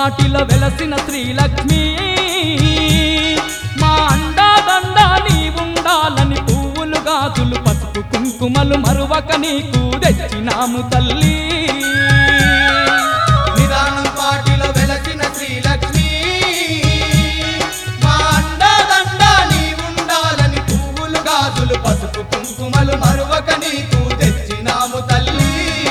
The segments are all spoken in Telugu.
పాటిల వెలసిన శ్రీలక్ష్మి మా అండాదండ నీ ఉండాలని పువ్వులు గాజులు పసుపు కుంకుమలు మరువక నీకు తెచ్చినాము తల్లి నిదానం పాటిలో వెలసిన శ్రీలక్ష్మి మా అండదండ నీ ఉండాలని పువ్వులు గాజులు పసుపు కుంకుమలు మరువక నీకు తెచ్చినాము తల్లి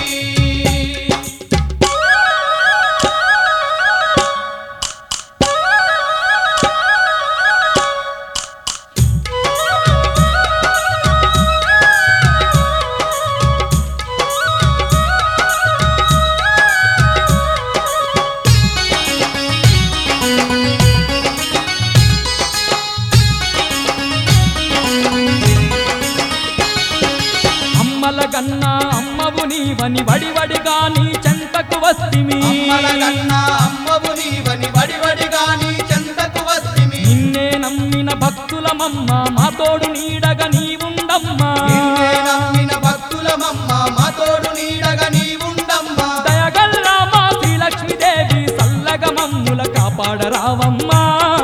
అమ్మల గన్నా అమ్మవు నీవని వడివడిగా నీ చెంతకు వస్తిమి అమ్మల కన్నా అమ్మవు నీవని వడివడిగా నీ చెంతకు వస్తిమి నిన్నే నమ్మిన భక్తులమమ్మ మా తోడు నీడగా నీవుండమ్మా నిన్నే నమ్మిన భక్తులమమ్మ మా తోడు నీడగా నీవుండమ్మా దయగల్ల మా శ్రీలక్ష్మీదేవి సల్లగ మమ్ముల కాపాడరావమ్మా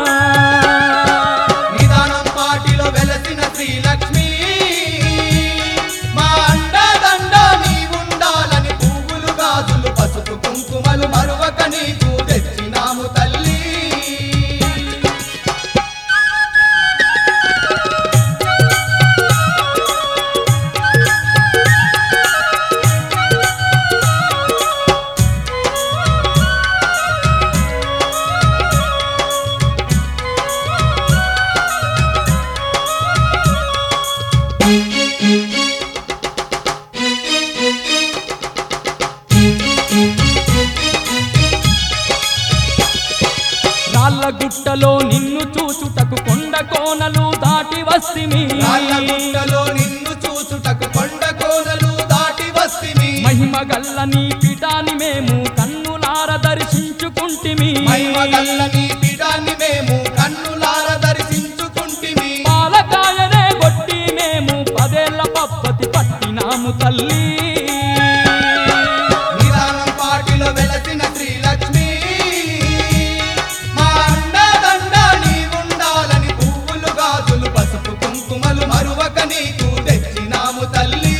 నిదానం పాటిలో వెలసిన శ్రీలక్ష్మి మా అండదండ నీ ఉండాలని పువ్వులు గాజులు పసుపు కుంకుమలు మరువక నీకు తెచ్చినాము తల్లి రాళ్ళ గుట్టలో నిన్ను చూచుటకు కొండ కోనలు దాటి వస్తిమి రాళ్ళ గుట్టలో నిన్ను చూచుటకు కొండ కోనలు దాటి వస్తిమి మహిమ గల్ల నీ పీఠాన్ని మేము కన్నులార దర్శించుకుంటిమి మహిమ గల్ల నీ పీఠాన్ని మేము కన్నులార దర్శించుకుంటిమి పాలకాయనే కొట్టి మేము పదేళ్ల పప్పతి పట్టినాము తల్లి నిదానం పాటిలో వెలసిన శ్రీలక్ష్మి మా అండదండ నీ ఉండాలని పువ్వులు గాజులు పసుపు కుంకుమలు మరువక నీకు తెచ్చినాము తల్లి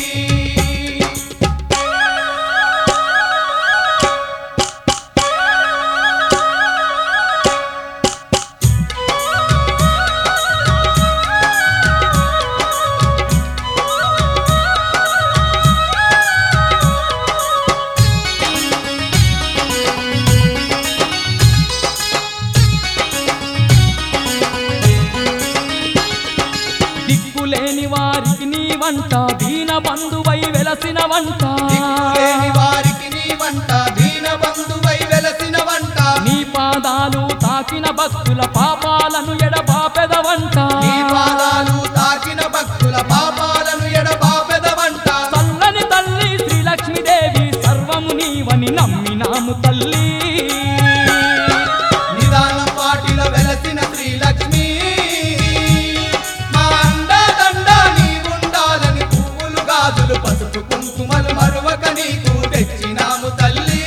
దిక్కులేని వారికి నీ వంట దీన బంధువై వెలసిన వంట దిక్కులేని వారికి నీ వంట దీన బంధువై వెలసిన వంట నీ పాదాలు తాకిన భక్తుల పాపాలను ఎడబాపెద వంట నీ పాదాలు తాకిన భక్తుల పాపాలను ఎడబాపెద వంట చల్లని తల్లి శ్రీలక్ష్మీదేవి సర్వము నీవని నమ్మినాము తల్లి నిదానం పాటిలో వెలసిన శ్రీలక్ష్మి మా అండదండ నీ ఉండాలని పువ్వులు గాజులు పసుపు కుంకుమలు మరువక నీకు తెచ్చినాము తల్లి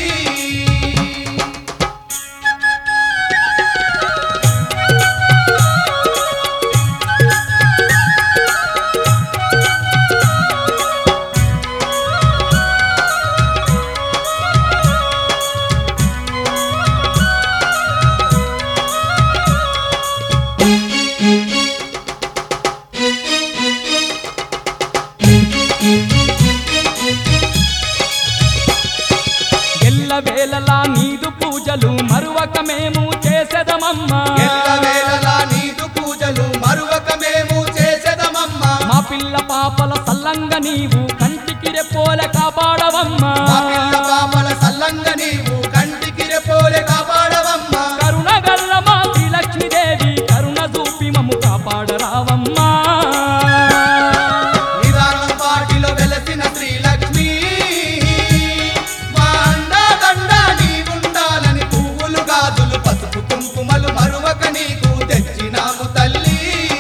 ఎల్ల వేళలా నీదు పూజలు మరువక మేము చేసెదమమ్మా ఎల్లవేళలా నీదు పూజలు మరువక మేము చేసెదమమ్మా మా పిల్ల పాపల సల్లంగా నీవు కంటికి రెప్పోల కాపాడవమ్మా మా పిల్ల పాపల సల్లంగా నీవు కంటికి రెపోలే కాపాడవమ్మా కరుణ గల్ల మా శ్రీలక్ష్మీదేవి కరుణ చూపి మమ్ము కాపాడరావమ్మా నిదానం పాటిలో వెలసిన శ్రీలక్ష్మి మా అండదండ నీ ఉండాలని పువ్వులు గాజులు పసుపు కుంకుమలు మరువక నీకు తెచ్చినాము తల్లి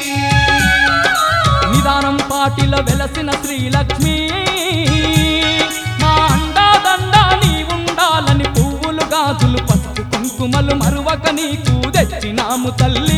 నిదానం పాటిల వెలసిన శ్రీలక్ష్మి మా అండాదండ నీ ఉండాలని పువ్వులు గాజులు పసుపు కుంకుమ మరువక నీకు తెచ్చినాము తల్లి